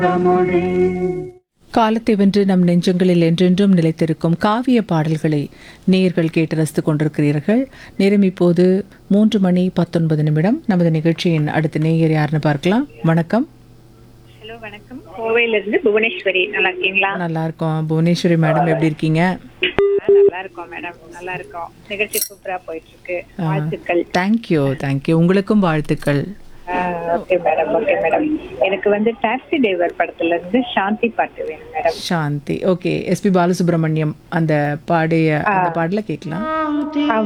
காலத்தை வென்று நம் நெஞ்சங்களில் என்றென்றும் நிலைத்திருக்கும் காவிய பாடல்களை நேயர்கள் கேட்டு ரசித்துக் கொண்டிருக்கிறீர்கள் நேரம் இப்போது மூன்று மணி பத்தொன்பது நிமிடம் நமது நிகழ்ச்சியின் அடுத்த நேயர் யாருன்னு பார்க்கலாம் வணக்கம் ஹலோ வணக்கம் கோவையில இருந்து புவனேஸ்வரி நல்லா இருக்கீங்களா நல்லா இருக்கோம் புவனேஸ்வரி மேடம் எப்படி இருக்கீங்க ஆ, நல்லா இருக்கோம் மேடம் நல்லா இருக்கோம் நிகழ்ச்சி சூப்பரா போயிட்டு இருக்கு வாழ்த்துக்கள் தேங்க்யூ தேங்க்யூ உங்களுக்கும் வாழ்த்துக்கள் ஓகே மேடம் ஓகே மேடம் எனக்கு வந்து டாக்ஸி டிரைவர் படத்துல இருந்து சாந்தி பாட்டு வேணும் madam Shanti okay SP Balasubrahmanyam அந்த பாடிய அந்த பாடல கேட்கலாம்